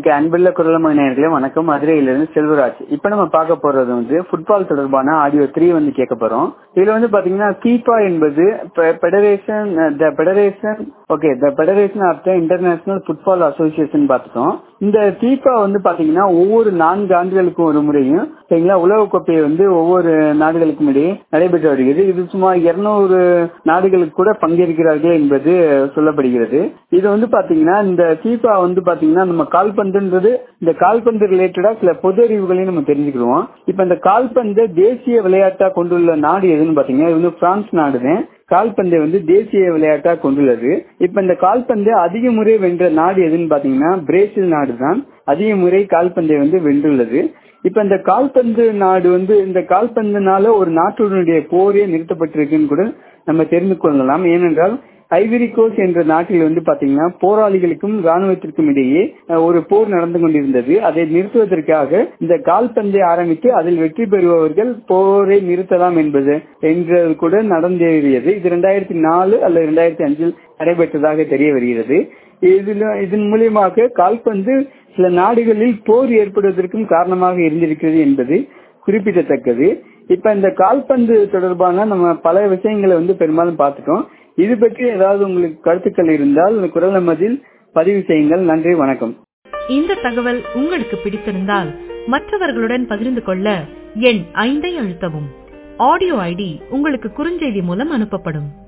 okay அன்புள்ள குரலம நேயர்களே வணக்கம் மதுரையிலிருந்து செல்வராஜ் இப்ப நம்ம பார்க்க போறது வந்து ஃபுட்பால் தொடர்பான ஆடியோ த்ரீ வந்து கேட்க போறோம் இதுல வந்து பாத்தீங்கன்னா கீபா என்பது federation the federation okay the federation of the international football association பார்த்துட்டோம் இந்த கீபா வந்து பாத்தீங்கன்னா ஒவ்வொரு நான்கு ஆண்டுகளுக்கும் ஒரு முறையும் சரிங்களா உலக கோப்பையை வந்து ஒவ்வொரு நாடுகளுக்கும் இடையே நடைபெற்று வருகிறது இது சுமார் இருநூறு நாடுகளுக்கு கூட பங்கேற்கிறார்கள் என்பது சொல்லப்படுகிறது இது வந்து பாத்தீங்கன்னா இந்த கீபா வந்து பாத்தீங்கன்னா நம்ம கால்பந்துன்றது இந்த கால்பந்து ரிலேட்டடா சில பொது அறிவுகளையும் நம்ம தெரிஞ்சுக்கிறோம் இப்ப இந்த கால்பந்து தேசிய விளையாட்டா கொண்டுள்ள நாடு எதுன்னு பாத்தீங்கன்னா இது வந்து பிரான்ஸ் நாடுதான் கால்பந்தை வந்து தேசிய விளையாட்டா கொண்டுள்ளது இப்ப இந்த கால்பந்து அதிக முறை வென்ற நாடு எதுன்னு பாத்தீங்கன்னா பிரேசில் நாடு தான் அதிக முறை கால்பந்தை வந்து வென்றுள்ளது இப்ப இந்த கால்பந்து நாடு வந்து இந்த கால்பந்துனால ஒரு நாட்டுடைய போரே நிறுத்தப்பட்டிருக்குன்னு கூட நம்ம தெரிந்து கொள்ளலாம் ஏனென்றால் ஐவரி கோஸ் என்ற நாட்டில் வந்து பாத்தீங்கன்னா போராளிகளுக்கும் ராணுவத்திற்கும் இடையே ஒரு போர் நடந்து கொண்டிருந்தது அதை நிறுத்துவதற்காக இந்த கால்பந்தை ஆரம்பித்து அதில் வெற்றி பெறுபவர்கள் போரை நிறுத்தலாம் என்பது என்றது கூட நடந்தேறியது இது இரண்டாயிரத்தி நாலு அல்லது இரண்டாயிரத்தி அஞ்சில் நடைபெற்றதாக தெரிய வருகிறது இதுல இதன் மூலியமாக கால்பந்து சில நாடுகளில் போர் ஏற்படுவதற்கும் காரணமாக இருந்திருக்கிறது என்பது குறிப்பிடத்தக்கது இப்ப இந்த கால்பந்து தொடர்பான நம்ம பல விஷயங்களை வந்து பெரும்பாலும் பார்த்துட்டோம் இது பற்றி ஏதாவது உங்களுக்கு கருத்துக்கள் இருந்தால் குரல் நமதில் பதிவு செய்யுங்கள் நன்றி வணக்கம் இந்த தகவல் உங்களுக்கு பிடித்திருந்தால் மற்றவர்களுடன் பகிர்ந்து கொள்ள எண் ஐந்தை அழுத்தவும் ஆடியோ ஐடி உங்களுக்கு குறுஞ்செய்தி மூலம் அனுப்பப்படும்